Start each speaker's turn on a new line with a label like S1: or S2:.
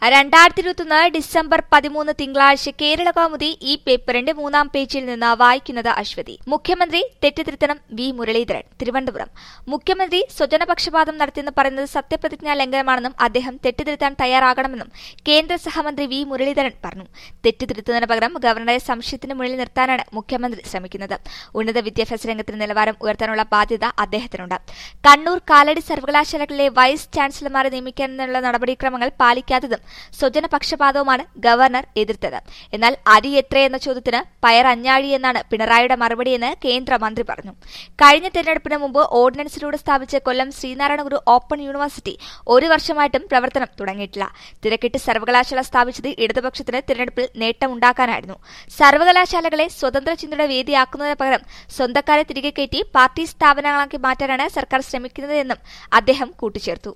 S1: രണ്ടായിരത്തി ഇരുപത്തൊന്ന് ഡിസംബർ പതിമൂന്ന് തിങ്കളാഴ്ച കേരള കൗമുദി ഈ പേപ്പറിന്റെ മൂന്നാം പേജിൽ നിന്ന് വായിക്കുന്നത് അശ്വതി മുഖ്യമന്ത്രി തെറ്റിതിരുത്തണം വി മുരളീധരൻ തിരുവനന്തപുരം മുഖ്യമന്ത്രി സ്വജനപക്ഷപാതം നടത്തിയെന്ന് പറയുന്നത് സത്യപ്രതിജ്ഞാ ലംഘനമാണെന്നും അദ്ദേഹം തെറ്റിതിരുത്താൻ തയ്യാറാകണമെന്നും കേന്ദ്ര സഹമന്ത്രി വി മുരളീധരൻ പറഞ്ഞു തെറ്റിതിരുത്തുന്നതിന് പകരം ഗവർണറെ സംശയത്തിന് മുന്നിൽ നിർത്താനാണ് മുഖ്യമന്ത്രി ശ്രമിക്കുന്നത് ഉന്നത വിദ്യാഭ്യാസ രംഗത്തിന്റെ നിലവാരം ഉയർത്താനുള്ള ബാധ്യത അദ്ദേഹത്തിനുണ്ട് കണ്ണൂർ കാലടി സർവകലാശാലകളിലെ വൈസ് ചാൻസലർമാരെ നിയമിക്കാനുള്ള നടപടിക്രമങ്ങൾ പാലിക്കാത്തതും സ്വജനപക്ഷപാതവുമാണ് ഗവർണർ എതിർത്തത് എന്നാൽ അരി എത്രയെന്ന ചോദ്യത്തിന് പയർ അഞ്ഞാഴി എന്നാണ് പിണറായിയുടെ മറുപടിയെന്ന് കേന്ദ്രമന്ത്രി പറഞ്ഞു കഴിഞ്ഞ തെരഞ്ഞെടുപ്പിന് മുമ്പ് ഓർഡിനൻസിലൂടെ സ്ഥാപിച്ച കൊല്ലം ശ്രീനാരായണ ഗുരു ഓപ്പൺ യൂണിവേഴ്സിറ്റി ഒരു വർഷമായിട്ടും പ്രവർത്തനം തുടങ്ങിയിട്ടില്ല തിരക്കിട്ട് സർവകലാശാല സ്ഥാപിച്ചത് ഇടതുപക്ഷത്തിന് തിരഞ്ഞെടുപ്പിൽ നേട്ടമുണ്ടാക്കാനായിരുന്നു സർവകലാശാലകളെ സ്വതന്ത്ര ചിന്തയുടെ വേദിയാക്കുന്നതിന് പകരം സ്വന്തക്കാരെ തിരികെ കയറ്റി പാർട്ടി സ്ഥാപനങ്ങളാക്കി മാറ്റാനാണ് സർക്കാർ ശ്രമിക്കുന്നതെന്നും അദ്ദേഹം കൂട്ടിച്ചേർത്തു